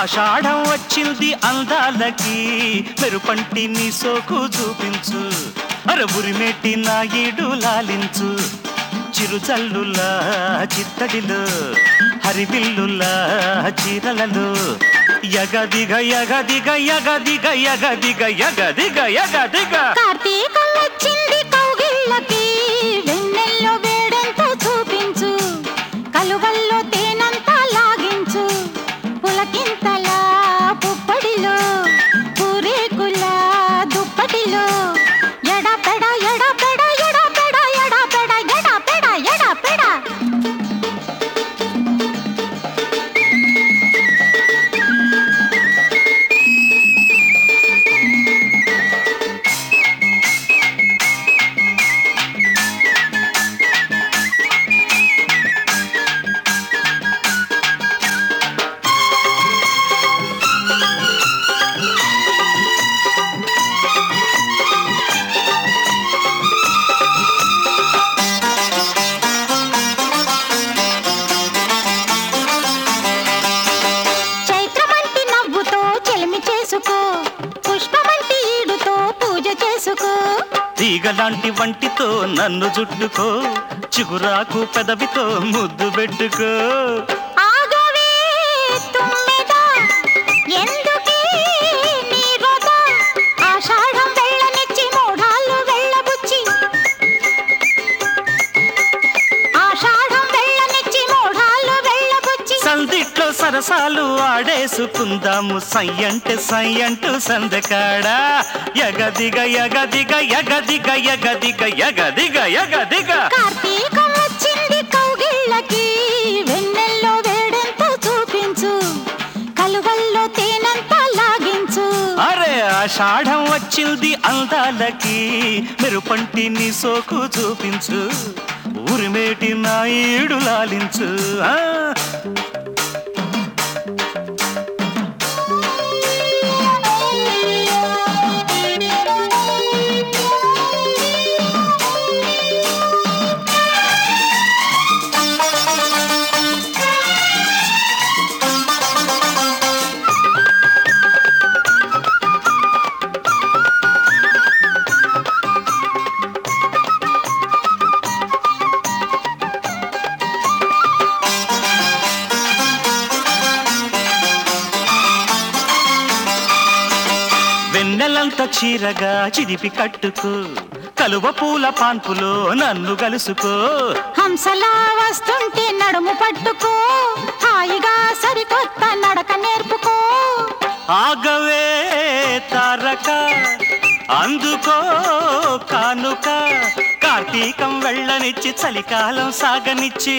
ఆషాఢం వచ్చింది అందాలకి మెరుపంటి నీ సోకు చూపించు అరబురిమెట్టి నా ఈడు లాలించు చిరుచల్లులా చిత్తడిలో హరివిల్లులా చీరలలో యగదిగ యగదిగ యగదిగ యగదిగ యగదిగ యగదిగ కార్తీకం వచ్చింది కౌగిళ్ళకి వెన్నెల్లో వేడెంతో చూపించు కలువల్లో తేనంతా లాగించు పులకింతలా పుప్పడిలో పూరేకుల దుప్పటిలో ఎడపెడ ఎడపెడ ఎడపెడ ఎడపెడ ఎడపెడ ఎడపెడ చైత్రమంటి నవ్వుతో చెలిమి చేసుకో పుష్పమంటి ఈడుతో పూజ చేసుకో తీగలాంటి వంటితో నన్ను జుట్టుకో చిగురాకు పెదవితో ముద్దు పెట్టుకో ఆగవే తుమ్మెద ఎందుకే నీ రొద ఆషాఢం వెళ్ళనిచ్చి మూఢాలు వెళ్ళబుచ్చి ఆషాఢం వెళ్ళనిచ్చి మూఢాలు వెళ్ళబుచ్చి సందిట్లో సరసాలు ఆడేసుకుందాము సయ్యంటే సయ్యంటూ సందకాడా యగదిగ యగదిగ యగదిగ యగదిగ యగదిగ యగదిగ కార్తీకం వచ్చింది కౌగిళ్ళకి వెన్నెల్లో వేడెంతో చూపించు కలువల్లో తేనంతా లాగించు అరే ఆషాఢం వచ్చింది అందాలకి మెరుపంటి నీ సోకు చూపించు ఊరిమేటి నా ఈడు లాలించు ఆ వెన్నెలంత చీరగా చిరిపి కట్టుకో కలువ పూల పాన్పులో నన్ను కలుసుకో హంసలా వస్తుంటే నడుము పట్టుకో హాయిగా సరికొత్త నడక నేర్పుకో ఆగవే తారక అందుకో కానుక కార్తీకం వెళ్ళనిచ్చి చలికాలం సాగనిచ్చి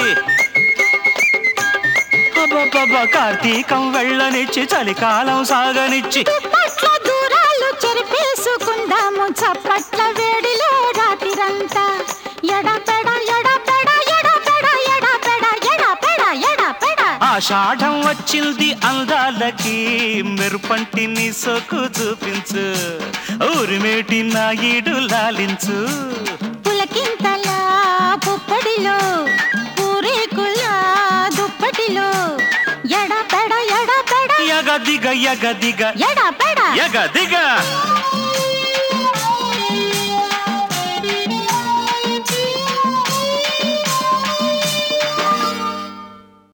అబ్బబ్బబ్బ, కార్తీకం వెళ్ళనిచ్చి చలికాలం సాగనిచ్చి దుప్పట్ల దూరాలు చెరిపేసుకుందాము చప్పట్ల వేడిలో రాత్రిరంతా ఎడపెడ ఎడపెడ ఎడపెడ ఎడపెడ ఎడపెడ ఎడపెడ ఆషాఢం వచ్చింది అందాలకి మెరుపంటి నీ సోకు చూపించు ఊరిమేటి నా ఈడు లాలించు పులకింతల పుప్పడిలో పూరేకుల దుప్పటిలో ఎడపెడ ఎడపెడ యగదిగ యగదిగ ఎడపెడ యగదిగ